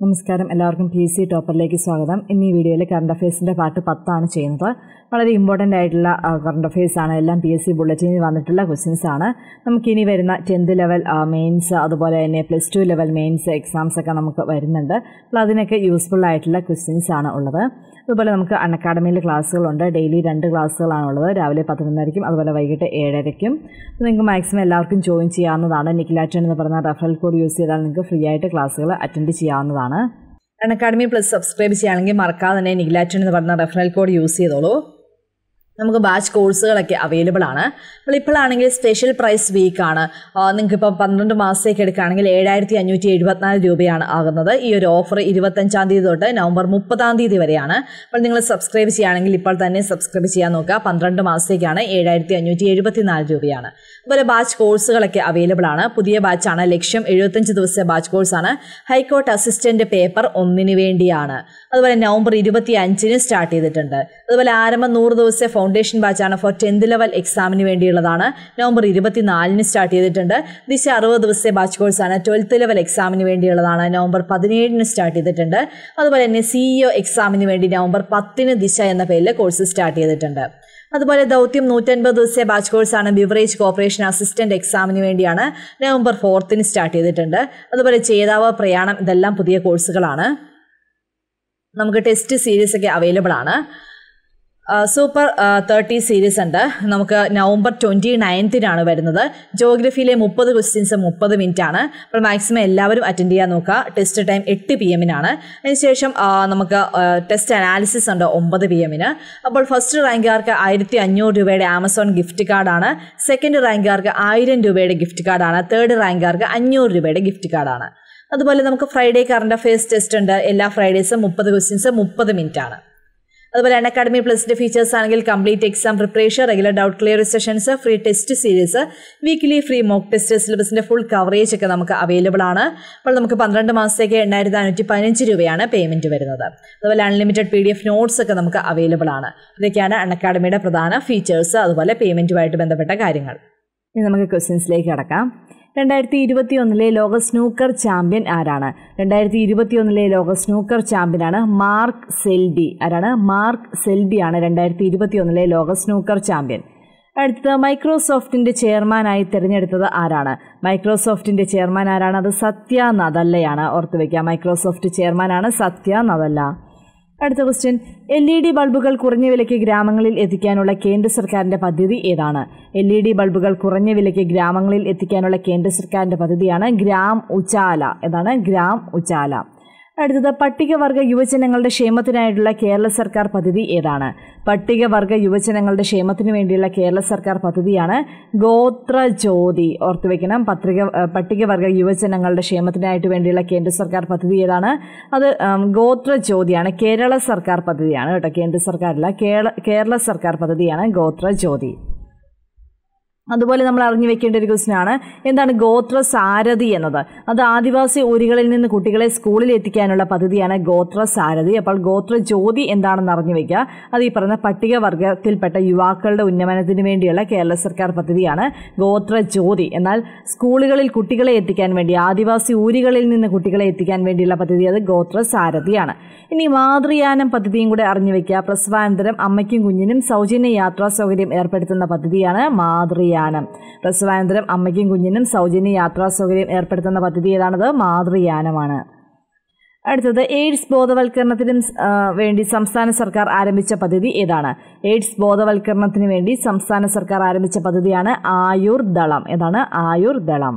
നമസ്കാരം എല്ലാവർക്കും P S C ടോപ്പറിലേക്ക് സ്വാഗതം ഇന്ന് ഈ വീഡിയോയിൽ കറണ്ട് അഫയേഴ്സിൻ്റെ പാർട്ട് പത്താണ് ചെയ്യുന്നത് വളരെ ഇമ്പോർട്ടൻ്റ് ആയിട്ടുള്ള കറണ്ട് അഫയേഴ്സ് ആണ് എല്ലാം പി എസ് സി ബുള്ളറ്റിനിൽ വന്നിട്ടുള്ള ക്വസ്റ്റ്യൻസ് ആണ് നമുക്കിനി വരുന്ന ടെൻത്ത് ലെവൽ മെയിൻസ് അതുപോലെ തന്നെ plus two level mains exams ഒക്കെ നമുക്ക് വരുന്നുണ്ട് അപ്പോൾ അതിനൊക്കെ യൂസ്ഫുൾ ആയിട്ടുള്ള ക്വസ്റ്റ്യൻസ് ആണ് ഉള്ളത് അതുപോലെ നമുക്ക് അൺ അക്കാഡമിയിൽ ക്ലാസ്സുകളുണ്ട് ഡെയിലി രണ്ട് ക്ലാസ്സുകളാണ് ഉള്ളത് രാവിലെ പതിനൊന്നരയ്ക്കും അതുപോലെ വൈകിട്ട് ഏഴരയ്ക്കും അപ്പോൾ നിങ്ങൾക്ക് മാക്സിമം എല്ലാവർക്കും ജോയിൻ ചെയ്യാവുന്നതാണ് നിക്കിലാറ്റൻ എന്ന് പറയുന്ന റെഫറൽ കോഡ് യൂസ് ചെയ്താൽ നിങ്ങൾക്ക് ഫ്രീ ആയിട്ട് ക്ലാസ്സുകൾ അറ്റൻഡ് ചെയ്യാവുന്നതാണ് അൺ അക്കാഡമി പ്ലസ് സബ്സ്ക്രൈബ് ചെയ്യുകയാണെങ്കിൽ മറക്കാതെ തന്നെ നിഗ്ലാറ്റൻ എന്ന് പറയുന്ന റെഫറൽ കോഡ് യൂസ് ചെയ്തോളൂ നമുക്ക് ബാച്ച് കോഴ്സുകളൊക്കെ അവൈലബിൾ ആണ് അപ്പോൾ ഇപ്പോഴാണെങ്കിൽ സ്പെഷ്യൽ പ്രൈസ് വീക്കാണ് നിങ്ങൾക്ക് ഇപ്പോൾ പന്ത്രണ്ട് മാസത്തേക്ക് എടുക്കുകയാണെങ്കിൽ ഏഴായിരത്തി അഞ്ഞൂറ്റി എഴുപത്തിനാല് രൂപയാണ് ആകുന്നത് ഈ ഒരു ഓഫർ ഇരുപത്തഞ്ചാം തീയതി തൊട്ട് നവംബർ മുപ്പതാം തീയതി വരെയാണ് അപ്പോൾ നിങ്ങൾ സബ്സ്ക്രൈബ് ചെയ്യുകയാണെങ്കിൽ ഇപ്പോൾ തന്നെ സബ്സ്ക്രൈബ് ചെയ്യാൻ നോക്കുക പന്ത്രണ്ട് മാസത്തേക്കാണ് ഏഴായിരത്തി അഞ്ഞൂറ്റി എഴുപത്തിനാല് രൂപയാണ് അതുപോലെ ബാച്ച് കോഴ്സുകളൊക്കെ അവൈലബിൾ ആണ് പുതിയ ബാച്ചാണ് ലക്ഷ്യം എഴുപത്തഞ്ച് ദിവസത്തെ ബാച്ച് കോഴ്സാണ് ഹൈക്കോർട്ട് അസിസ്റ്റന്റ് പേപ്പർ ഒന്നിന് വേണ്ടിയാണ് അതുപോലെ നവംബർ ഇരുപത്തി അഞ്ചിന് സ്റ്റാർട്ട് ചെയ്തിട്ടുണ്ട് അതുപോലെ ആരംഭം നൂറ് ദിവസത്തെ ഫൗണ്ടേഷൻ ബാച്ചാണ് ഫോർ ടെൻത്ത് ലെവൽ എക്സാമിന് വേണ്ടിയുള്ളതാണ് നവംബർ ഇരുപത്തിനാലിന് സ്റ്റാർട്ട് ചെയ്തിട്ടുണ്ട് ദിശ അറുപത് ദിവസത്തെ ബാച്ച് കോഴ്സാണ് ട്വൽത്ത് ലെവൽ എക്സാമിന് വേണ്ടിയുള്ളതാണ് നവംബർ പതിനേഴിന് സ്റ്റാർട്ട് ചെയ്തിട്ടുണ്ട് അതുപോലെ തന്നെ സിഇഒ എക്സാമിന് വേണ്ടി നവംബർ പത്തിന് ദിശ എന്ന പേരിൽ കോഴ്സ് സ്റ്റാർട്ട് ചെയ്തിട്ടുണ്ട് അതുപോലെ ദൗത്യം നൂറ്റൻപത് ദിവസത്തെ ബാച്ച് കോഴ്സാണ് ബിവറേജ് കോർപ്പറേഷൻ അസിസ്റ്റന്റ് എക്സാമിന് വേണ്ടിയാണ് നവംബർ ഫോർത്തിന് സ്റ്റാർട്ട് ചെയ്തിട്ടുണ്ട് അതുപോലെ ചേതാവ് പ്രയാണം ഇതെല്ലാം പുതിയ കോഴ്സുകളാണ് നമുക്ക് ടെസ്റ്റ് സീരീസ് ഒക്കെ അവൈലബിൾ ആണ് സൂപ്പർ തേർട്ടി സീരീസ് ഉണ്ട് നമുക്ക് നവംബർ ട്വൻറ്റി നയൻത്തിനാണ് വരുന്നത് ജോഗ്രഫിയിലെ മുപ്പത് ക്വസ്റ്റ്യൻസ് മുപ്പത് മിനിറ്റ് ആണ് അപ്പോൾ മാക്സിമം എല്ലാവരും അറ്റൻഡ് ചെയ്യാൻ നോക്കുക ടെസ്റ്റ് ടൈം എട്ട് പി എമ്മിനാണ് അതിനുശേഷം നമുക്ക് ടെസ്റ്റ് അനാലിസിസ് ഉണ്ട് ഒമ്പത് പി എമ്മിന് അപ്പോൾ ഫസ്റ്റ് റാങ്കുകാർക്ക് ആയിരത്തി അഞ്ഞൂറ് രൂപയുടെ ആമസോൺ ഗിഫ്റ്റ് കാർഡാണ് സെക്കൻഡ് റാങ്കുകാർക്ക് ആയിരം രൂപയുടെ ഗിഫ്റ്റ് കാർഡാണ് തേർഡ് റാങ്കുകാർക്ക് അഞ്ഞൂറ് രൂപയുടെ ഗിഫ്റ്റ് കാർഡാണ് അതുപോലെ നമുക്ക് ഫ്രൈഡേ കറണ്ട് അഫയേഴ്സ് ടെസ്റ്റ് ഉണ്ട് എല്ലാ ഫ്രൈഡേസും മുപ്പത് ക്വസ്റ്റ്യൻസ് മുപ്പത് മിനിറ്റ് ആണ് അതുപോലെ അൺ അക്കാഡമി പ്ലസിന്റെ ഫീച്ചേഴ്സ് ആണെങ്കിൽ complete exam preparation regular doubt clear sessions free test series weekly free mock test സിലബസിന്റെ ഫുൾ കവറേജ് ഒക്കെ നമുക്ക് അവൈലബിൾ ആണ് അപ്പോൾ നമുക്ക് പന്ത്രണ്ട് മാസത്തേക്ക് എണ്ണായിരത്തി നാനൂറ്റി പതിനഞ്ച് രൂപയാണ് പേയ്മെന്റ് വരുന്നത് അതുപോലെ unlimited P D F notes ഒക്കെ നമുക്ക് അവൈലബിൾ ആണ് ഇതൊക്കെയാണ് അൺ അക്കാഡമിയുടെ പ്രധാന ഫീച്ചേഴ്സ് അതുപോലെ പേയ്മെന്റുമായിട്ട് ബന്ധപ്പെട്ട കാര്യങ്ങൾ ഇനി നമുക്ക് ക്വസ്റ്റ്യൻസിലേക്ക് കടക്കാം രണ്ടായിരത്തി ഇരുപത്തി ഒന്നിലെ ലോക സ്നൂക്കർ ചാമ്പ്യൻ ആരാണ് രണ്ടായിരത്തി ഇരുപത്തി ഒന്നിലെ ലോക സ്നൂക്കർ ചാമ്പ്യനാണ് മാർക്ക് സെൽബി ആരാണ് മാർക്ക് സെൽബിയാണ് രണ്ടായിരത്തി ഇരുപത്തി ഒന്നിലെ ലോക സ്നൂക്കർ ചാമ്പ്യൻ അടുത്തത് മൈക്രോസോഫ്റ്റിന്റെ ചെയർമാനായി തിരഞ്ഞെടുത്തത് ആരാണ് മൈക്രോസോഫ്റ്റിന്റെ ചെയർമാൻ ആരാണ് അത് സത്യ നദല്ലയാണ് ഓർത്തു വയ്ക്കുക മൈക്രോസോഫ്റ്റ് ചെയർമാനാണ് സത്യ നദല്ല അടുത്ത ക്വസ്റ്റ്യൻ എൽ ഇ ഡി ബൾബുകൾ കുറഞ്ഞ വിലയ്ക്ക് ഗ്രാമങ്ങളിൽ എത്തിക്കാനുള്ള കേന്ദ്ര സർക്കാരിന്റെ പദ്ധതി ഏതാണ് എൽ ഇ ഡി ബൾബുകൾ കുറഞ്ഞ വിലയ്ക്ക് ഗ്രാമങ്ങളിൽ എത്തിക്കാനുള്ള കേന്ദ്ര സർക്കാരിന്റെ പദ്ധതിയാണ് ഗ്രാം ഉജാല ഏതാണ് ഗ്രാം ഉജാല അടുത്തത് പട്ടികവർഗ യുവജനങ്ങളുടെ ക്ഷേമത്തിനായിട്ടുള്ള കേരള സർക്കാർ പദ്ധതി ഏതാണ് പട്ടികവർഗ യുവജനങ്ങളുടെ ക്ഷേമത്തിന് വേണ്ടിയുള്ള കേരള സർക്കാർ പദ്ധതിയാണ് ഗോത്രജ്യോതി ഓർത്തു വെക്കണം പത്രിക പട്ടികവർഗ യുവജനങ്ങളുടെ ക്ഷേമത്തിനായിട്ട് വേണ്ടിയുള്ള കേന്ദ്ര സർക്കാർ പദ്ധതി ഏതാണ് അത് ഗോത്രജ്യോതിയാണ് കേരള സർക്കാർ പദ്ധതിയാണ് കേട്ടോ കേന്ദ്ര സർക്കാരല്ല കേരള കേരള സർക്കാർ പദ്ധതിയാണ് ഗോത്രജ്യോതി അതുപോലെ നമ്മൾ അറിഞ്ഞു വെക്കേണ്ട ഒരു ക്വസ്റ്റ്യൻ ആണ് എന്താണ് ഗോത്ര സാരഥി എന്നത് അത് ആദിവാസി ഊരുകളിൽ നിന്ന് കുട്ടികളെ സ്കൂളിൽ എത്തിക്കാനുള്ള പദ്ധതിയാണ് ഗോത്ര സാരഥി അപ്പോൾ ഗോത്ര ജ്യോതി എന്താണെന്ന് അറിഞ്ഞു വെക്കുക അത് ഈ പറഞ്ഞ പട്ടികവർഗത്തിൽപ്പെട്ട യുവാക്കളുടെ ഉന്നമനത്തിന് വേണ്ടിയുള്ള കേരള സർക്കാർ പദ്ധതിയാണ് ഗോത്ര ജ്യോതി എന്നാൽ സ്കൂളുകളിൽ കുട്ടികളെ എത്തിക്കാൻ വേണ്ടി ആദിവാസി ഊരുകളിൽ നിന്ന് കുട്ടികളെ എത്തിക്കാൻ വേണ്ടിയുള്ള പദ്ധതി അത് ഗോത്ര സാരഥിയാണ് ഇനി മാതൃയാനം പദ്ധതിയും കൂടെ അറിഞ്ഞു വെക്കുക പ്രസവാനന്തരം അമ്മയ്ക്കും കുഞ്ഞിനും സൗജന്യ യാത്രാ സൗകര്യം ഏർപ്പെടുത്തുന്ന പദ്ധതിയാണ് മാതൃ മാതൃയാനം പ്രസവാനന്തരം അമ്മയ്ക്കും കുഞ്ഞിനും സൗജന്യ യാത്രാ സൗകര്യം ഏർപ്പെടുത്തുന്ന പദ്ധതി ഏതാണത് മാതൃയാനമാണ് അടുത്തത് എയ്ഡ്സ് ബോധവൽക്കരണത്തിനും വേണ്ടി സംസ്ഥാന സർക്കാർ ആരംഭിച്ച പദ്ധതി ഏതാണ് എയ്ഡ്സ് ബോധവൽക്കരണത്തിന് വേണ്ടി സംസ്ഥാന സർക്കാർ ആരംഭിച്ച പദ്ധതിയാണ് ആയുർ ദളം ഏതാണ് ആയുർ ദളം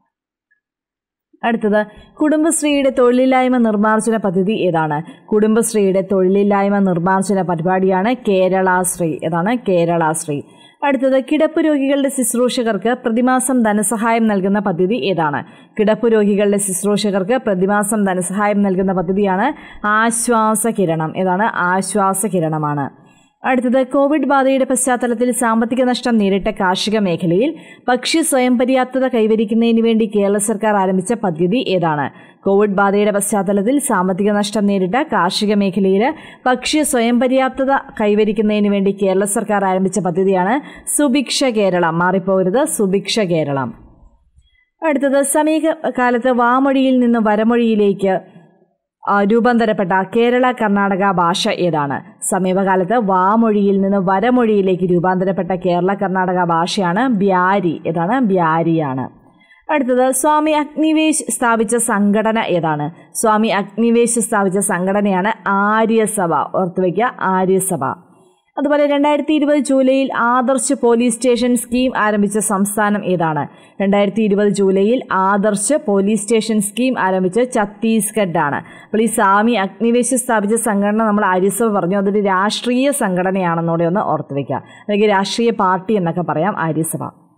അടുത്തത് കുടുംബശ്രീയുടെ തൊഴിലില്ലായ്മ നിർമ്മാർജ്ജന പദ്ധതി ഏതാണ് കുടുംബശ്രീയുടെ തൊഴിലില്ലായ്മ നിർമ്മാർജ്ജന പരിപാടിയാണ് കേരളാശ്രീ ഏതാണ് കേരളാശ്രീ അടുത്തത് കിടപ്പ് രോഗികളുടെ ശുശ്രൂഷകർക്ക് പ്രതിമാസം ധനസഹായം നൽകുന്ന പദ്ധതി ഏതാണ് കിടപ്പ് രോഗികളുടെ ശുശ്രൂഷകർക്ക് പ്രതിമാസം ധനസഹായം നൽകുന്ന പദ്ധതിയാണ് ആശ്വാസകിരണം ഏതാണ് ആശ്വാസകിരണമാണ് അടുത്തത് കോവിഡ് ബാധയുടെ പശ്ചാത്തലത്തിൽ സാമ്പത്തിക നഷ്ടം നേരിട്ട കാർഷിക മേഖലയിൽ ഭക്ഷ്യ സ്വയം പര്യാപ്തത കൈവരിക്കുന്നതിന് വേണ്ടി കേരള സർക്കാർ ആരംഭിച്ച പദ്ധതി ഏതാണ് കോവിഡ് ബാധയുടെ പശ്ചാത്തലത്തിൽ സാമ്പത്തിക നഷ്ടം നേരിട്ട കാർഷിക മേഖലയിൽ ഭക്ഷ്യ സ്വയം പര്യാപ്തത കൈവരിക്കുന്നതിന് വേണ്ടി കേരള സർക്കാർ ആരംഭിച്ച പദ്ധതിയാണ് സുഭിക്ഷ കേരളം മാറിപ്പോകരുത് സുഭിക്ഷ കേരളം അടുത്തത് സമീപ കാലത്ത് വാമൊഴിയിൽ നിന്ന് വരമൊഴിയിലേക്ക് ആ, രൂപാന്തരപ്പെട്ട കേരള കർണാടക ഭാഷ ഏതാണ് സമീപകാലത്ത് വാമൊഴിയിൽ നിന്ന് വരമൊഴിയിലേക്ക് രൂപാന്തരപ്പെട്ട കേരള കർണാടക ഭാഷയാണ് ബ്യാരി ഏതാണ് ബ്യാരിയാണ് അടുത്തത് സ്വാമി അഗ്നിവേശ് സ്ഥാപിച്ച സംഘടന ഏതാണ് സ്വാമി അഗ്നിവേശ് സ്ഥാപിച്ച സംഘടനയാണ് ആര്യസഭ ഓർത്തുവയ്ക്കുക ആര്യസഭ അതുപോലെ രണ്ടായിരത്തി ഇരുപത് ജൂലൈയിൽ ആദർശ് പോലീസ് സ്റ്റേഷൻ സ്കീം ആരംഭിച്ച സംസ്ഥാനം ഏതാണ് രണ്ടായിരത്തി ഇരുപത് ജൂലൈയിൽ ആദർശ് പോലീസ് സ്റ്റേഷൻ സ്കീം ആരംഭിച്ച ഛത്തീസ്ഗഡ് ആണ് അപ്പോൾ ഈ സ്വാമി അഗ്നിവേശ് സ്ഥാപിച്ച സംഘടന നമ്മൾ ആര്യസഭ പറഞ്ഞു അതൊരു രാഷ്ട്രീയ സംഘടനയാണെന്നൂടെ ഒന്ന് ഓർത്ത് വയ്ക്കുക അല്ലെങ്കിൽ രാഷ്ട്രീയ പാർട്ടി എന്നൊക്കെ പറയാം ആര്യസഭ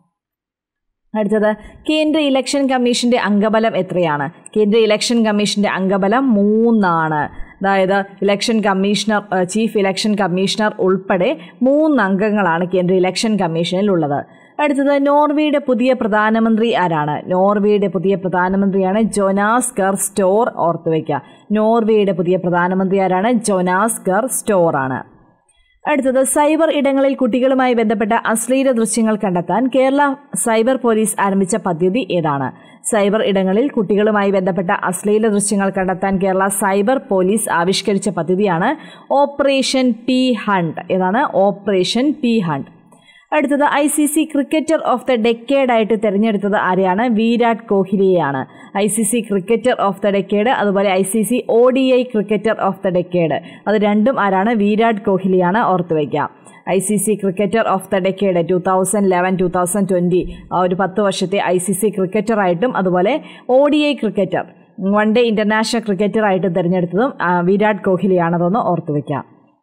അടുത്തത് കേന്ദ്ര ഇലക്ഷൻ കമ്മീഷന്റെ അംഗബലം എത്രയാണ് കേന്ദ്ര ഇലക്ഷൻ കമ്മീഷന്റെ അംഗബലം മൂന്നാണ് അതായത് ഇലക്ഷൻ കമ്മീഷണർ ഏഹ്, ചീഫ് ഇലക്ഷൻ കമ്മീഷണർ ഉൾപ്പെടെ മൂന്ന് അംഗങ്ങളാണ് കേന്ദ്ര ഇലക്ഷൻ കമ്മീഷനിൽ ഉള്ളത് അടുത്തത് നോർവേയുടെ പുതിയ പ്രധാനമന്ത്രി ആരാണ് നോർവേയുടെ പുതിയ പ്രധാനമന്ത്രിയാണ് ജൊനാസ് ഗർ സ്റ്റോർ ഓർത്തുവയ്ക്കുക നോർവേയുടെ പുതിയ പ്രധാനമന്ത്രി ആരാണ് ജൊനാസ് ഗർ സ്റ്റോർ ആണ് അടുത്തത് സൈബർ ഇടങ്ങളിൽ കുട്ടികളുമായി ബന്ധപ്പെട്ട അശ്ലീല ദൃശ്യങ്ങൾ കണ്ടെത്താൻ കേരള സൈബർ പോലീസ് ആരംഭിച്ച പദ്ധതി ഏതാണ് സൈബർ ഇടങ്ങളിൽ കുട്ടികളുമായി ബന്ധപ്പെട്ട അശ്ലീല ദൃശ്യങ്ങൾ കണ്ടെത്താൻ കേരള സൈബർ പോലീസ് ആവിഷ്കരിച്ച പദ്ധതിയാണ് ഓപ്പറേഷൻ പി ഹണ്ട് ഏതാണ് ഓപ്പറേഷൻ പി ഹണ്ട് അടുത്തത് I C C cricketer of the decade ആയിട്ട് തിരഞ്ഞെടുത്തത് ആരെയാണ് വിരാട് കോഹ്ലിയെയാണ് I C C cricketer of the decade അതുപോലെ I C C O D I cricketer of the decade അത് രണ്ടും ആരാണ് വിരാട് കോഹ്ലിയാണ് ഓർത്ത് വയ്ക്കുക I C C cricketer of the decade two thousand eleven two thousand twenty ആ ഒരു പത്ത് വർഷത്തെ ഐ സി സി ക്രിക്കറ്ററായിട്ടും അതുപോലെ O D I cricketer one day international ക്രിക്കറ്ററായിട്ട് തിരഞ്ഞെടുത്തതും ആ, വിരാട് കോഹ്ലിയാണതെന്ന് ഓർത്ത് വയ്ക്കുക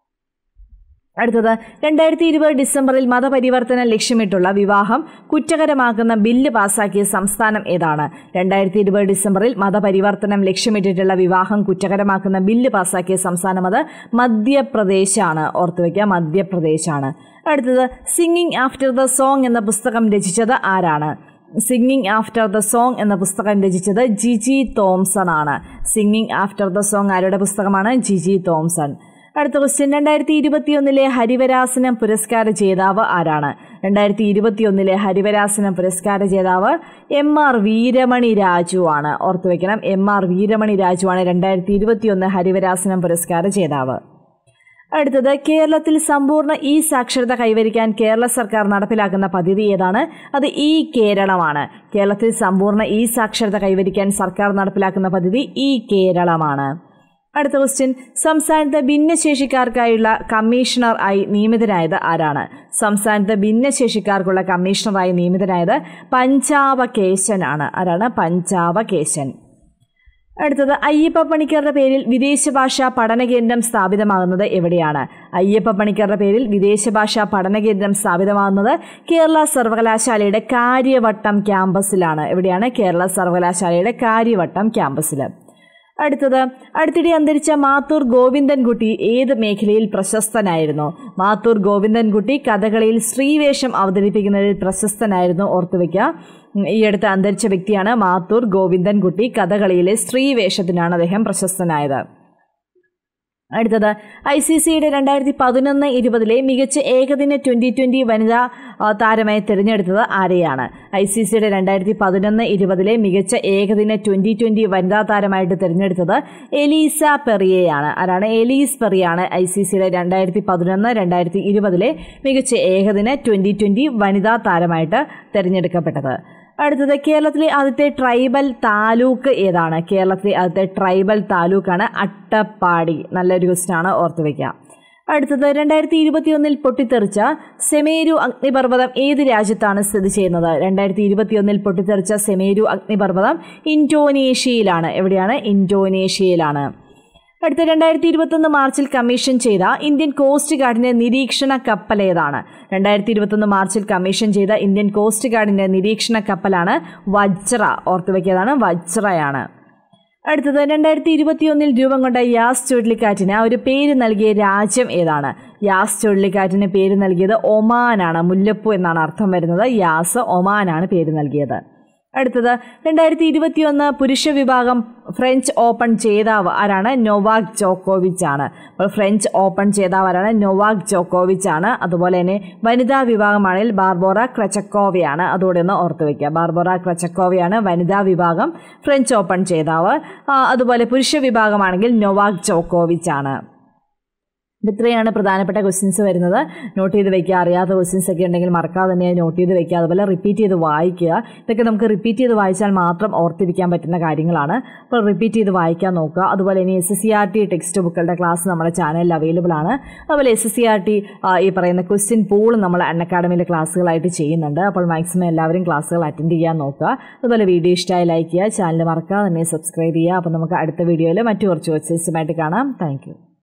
അടുത്തത് രണ്ടായിരത്തി ഇരുപത് ഡിസംബറിൽ മതപരിവർത്തനം ലക്ഷ്യമിട്ടുള്ള വിവാഹം കുറ്റകരമാക്കുന്ന ബില്ല് പാസാക്കിയ സംസ്ഥാനം ഏതാണ് രണ്ടായിരത്തി ഇരുപത് ഡിസംബറിൽ മതപരിവർത്തനം ലക്ഷ്യമിട്ടിട്ടുള്ള വിവാഹം കുറ്റകരമാക്കുന്ന ബില്ല് പാസാക്കിയ സംസ്ഥാനം അത് മധ്യപ്രദേശാണ് ഓർത്തുവയ്ക്കുക മധ്യപ്രദേശാണ് അടുത്തത് സിംഗിങ് ആഫ്റ്റർ ദ സോങ് എന്ന പുസ്തകം രചിച്ചത് ആരാണ് സിംഗിങ് ആഫ്റ്റർ ദ സോങ് എന്ന പുസ്തകം രചിച്ചത് ജിജി തോംസൺ ആണ് സിംഗിങ് ആഫ്റ്റർ ദ സോങ് ആരുടെ പുസ്തകമാണ് ജിജി തോംസൺ അടുത്ത ക്വസ്റ്റ്യൻ രണ്ടായിരത്തി ഇരുപത്തിയൊന്നിലെ ഹരിവരാസനം പുരസ്കാര ജേതാവ് ആരാണ് രണ്ടായിരത്തി ഇരുപത്തിയൊന്നിലെ ഹരിവരാസനം പുരസ്കാര ജേതാവ് എം ആർ വീരമണി രാജു ആണ് ഓർത്തു വെക്കണം എം ആർ വീരമണി രാജു ആണ് രണ്ടായിരത്തി ഇരുപത്തിയൊന്ന് ഹരിവരാസനം പുരസ്കാര ജേതാവ് അടുത്തത് കേരളത്തിൽ സമ്പൂർണ്ണ ഇ സാക്ഷരത കൈവരിക്കാൻ കേരള സർക്കാർ നടപ്പിലാക്കുന്ന പദ്ധതി ഏതാണ് അത് ഇ കേരളമാണ് കേരളത്തിൽ സമ്പൂർണ്ണ ഇ സാക്ഷരത കൈവരിക്കാൻ സർക്കാർ നടപ്പിലാക്കുന്ന പദ്ധതി ഇ കേരളമാണ് അടുത്ത ക്വസ്റ്റ്യൻ സംസ്ഥാനത്ത് ഭിന്നശേഷിക്കാർക്കായുള്ള കമ്മീഷണർ ആയി നിയമിതനായത് ആരാണ് സംസ്ഥാനത്ത് ഭിന്നശേഷിക്കാർക്കുള്ള കമ്മീഷണറായി നിയമിതനായത് പഞ്ചാബ കേശൻ ആണ് ആരാണ് പഞ്ചാബ കേശൻ അടുത്തത് അയ്യപ്പ പണിക്കറുടെ പേരിൽ വിദേശ ഭാഷാ പഠന കേന്ദ്രം സ്ഥാപിതമാകുന്നത് എവിടെയാണ് അയ്യപ്പ പണിക്കറുടെ പേരിൽ വിദേശ ഭാഷാ പഠന കേന്ദ്രം സ്ഥാപിതമാകുന്നത് കേരള സർവകലാശാലയുടെ കാര്യവട്ടം ക്യാമ്പസിലാണ് എവിടെയാണ് കേരള സർവകലാശാലയുടെ കാര്യവട്ടം ക്യാമ്പസിൽ അടുത്തത് അടുത്തിടെ അന്തരിച്ച മാത്തൂർ ഗോവിന്ദൻകുട്ടി ഏത് മേഖലയിൽ പ്രശസ്തനായിരുന്നു മാത്തൂർ ഗോവിന്ദൻകുട്ടി കഥകളിയിൽ സ്ത്രീവേഷം അവതരിപ്പിക്കുന്നതിൽ പ്രശസ്തനായിരുന്നു ഓർത്തുവെക്കുക ഉം, ഈ അടുത്ത് അന്തരിച്ച വ്യക്തിയാണ് മാത്തൂർ ഗോവിന്ദൻകുട്ടി കഥകളിയിലെ സ്ത്രീവേഷത്തിനാണ് അദ്ദേഹം പ്രശസ്തനായത് അടുത്തത് ഐ സി സിയുടെ രണ്ടായിരത്തി പതിനൊന്ന് ഇരുപതിലെ മികച്ച ഏകദിന ട്വൻ്റി ട്വൻ്റി വനിതാ ആ, താരമായി തിരഞ്ഞെടുത്തത് ആരെയാണ് ഐ സി സിയുടെ രണ്ടായിരത്തി പതിനൊന്ന് ഇരുപതിലെ മികച്ച ഏകദിന ട്വൻ്റി ട്വൻ്റി വനിതാ താരമായിട്ട് തിരഞ്ഞെടുത്തത് എലീസ പെറിയയാണ് ആരാണ് എലീസ് പെറിയാണ് ഐ സി സിയുടെ രണ്ടായിരത്തി പതിനൊന്ന് രണ്ടായിരത്തി ഇരുപതിലെ മികച്ച ഏകദിന ട്വൻ്റി ട്വൻ്റി വനിതാ താരമായിട്ട് തിരഞ്ഞെടുക്കപ്പെട്ടത് അടുത്തത് കേരളത്തിലെ ആദ്യത്തെ ട്രൈബൽ താലൂക്ക് ഏതാണ് കേരളത്തിലെ ആദ്യത്തെ ട്രൈബൽ താലൂക്കാണ് അട്ടപ്പാടി നല്ലൊരു ക്വസ്റ്റ്യൻ ആണ് ഓർത്തു വയ്ക്കുക അടുത്തത് രണ്ടായിരത്തി ഇരുപത്തിയൊന്നിൽ പൊട്ടിത്തെറിച്ച സെമേരു അഗ്നിപർവ്വതം ഏത് രാജ്യത്താണ് സ്ഥിതി ചെയ്യുന്നത് രണ്ടായിരത്തി ഇരുപത്തിയൊന്നിൽ പൊട്ടിത്തെറിച്ച സെമേരു അഗ്നിപർവ്വതം ഇൻഡോനേഷ്യയിലാണ് എവിടെയാണ് ഇൻഡോനേഷ്യയിലാണ് അടുത്ത രണ്ടായിരത്തി ഇരുപത്തൊന്ന് മാർച്ചിൽ കമ്മീഷൻ ചെയ്ത ഇന്ത്യൻ കോസ്റ്റ് ഗാർഡിന്റെ നിരീക്ഷണ കപ്പൽ ഏതാണ് രണ്ടായിരത്തി ഇരുപത്തൊന്ന് മാർച്ചിൽ കമ്മീഷൻ ചെയ്ത ഇന്ത്യൻ കോസ്റ്റ് ഗാർഡിന്റെ നിരീക്ഷണ കപ്പലാണ് വജ്ര ഓർത്തുവയ്ക്കിയതാണ് വജ്രയാണ് അടുത്തത് രണ്ടായിരത്തി ഇരുപത്തിയൊന്നിൽ രൂപം കൊണ്ട യാസ് ചുഴലിക്കാറ്റിന് ഒരു പേര് നൽകിയ രാജ്യം ഏതാണ് യാസ് ചുഴലിക്കാറ്റിന് പേര് നൽകിയത് ഒമാനാണ് മുല്ലപ്പൂ എന്നാണ് അർത്ഥം വരുന്നത് യാസ് ഒമാനാണ് പേര് നൽകിയത് അടുത്തത് രണ്ടായിരത്തി ഇരുപത്തിയൊന്ന് പുരുഷ വിഭാഗം ഫ്രഞ്ച് ഓപ്പൺ ജേതാവ് ആരാണ് നൊവാക് ജോക്കോവിച്ച് ആണ് അപ്പോൾ ഫ്രഞ്ച് ഓപ്പൺ ജേതാവ് ആരാണ് നൊവാക് ജോക്കോവിച്ച് ആണ് അതുപോലെ തന്നെ വനിതാ വിഭാഗമാണെങ്കിൽ ബാർബോറ ക്രച്ചക്കോവയാണ് അതുകൂടെ ഒന്ന് ഓർത്ത് വയ്ക്കുക ബാർബോറ ക്രച്ചക്കോവയാണ് വനിതാ വിഭാഗം ഫ്രഞ്ച് ഓപ്പൺ ജേതാവ് ആ, അതുപോലെ പുരുഷ വിഭാഗമാണെങ്കിൽ നൊവാക് ജോക്കോവിച്ച് ആണ് ഇത്രയാണ് പ്രധാനപ്പെട്ട ക്വസ്റ്റ്യൻസ് വരുന്നത് നോട്ട് ചെയ്ത് വെക്കുക അറിയാത്ത ക്വസ്റ്റ്യൻസ് ഒക്കെ ഉണ്ടെങ്കിൽ മറക്കാതെ തന്നെ നോട്ട് ചെയ്ത് വെക്കുക അതുപോലെ റിപ്പീറ്റ് ചെയ്ത് വായിക്കുക ഇതൊക്കെ നമുക്ക് റിപ്പീറ്റ് ചെയ്ത് വായിച്ചാൽ മാത്രം ഓർത്തിരിക്കാൻ പറ്റുന്ന കാര്യങ്ങളാണ് അപ്പോൾ റിപ്പീറ്റ് ചെയ്ത് വായിക്കാൻ നോക്കുക അതുപോലെ ഇനി S S C R T text ബുക്കുകളുടെ ക്ലാസ് നമ്മുടെ ചാനലിൽ അവൈലബിൾ ആണ് അതുപോലെ S S C R T ഈ പറയുന്ന ക്വസ്റ്റ്യൻ പൂൾ നമ്മൾ അൺ അക്കാഡമിയിലെ ക്ലാസ്സുകളായിട്ട് ചെയ്യുന്നുണ്ട് അപ്പോൾ മാക്സിമം എല്ലാവരും ക്ലാസ്സുകൾ അറ്റൻഡ് ചെയ്യാൻ നോക്കുക അതുപോലെ വീഡിയോ ഇഷ്ടമായി ലൈക്ക് ചെയ്യുക ചാനൽ മറക്കാതെ തന്നെ സബ്സ്ക്രൈബ് ചെയ്യുക അപ്പോൾ നമുക്ക് അടുത്ത വീഡിയോയിൽ മറ്റു കുറച്ച് ക്വസ്റ്റ്യൻസുമായിട്ട് കാണാം താങ്ക്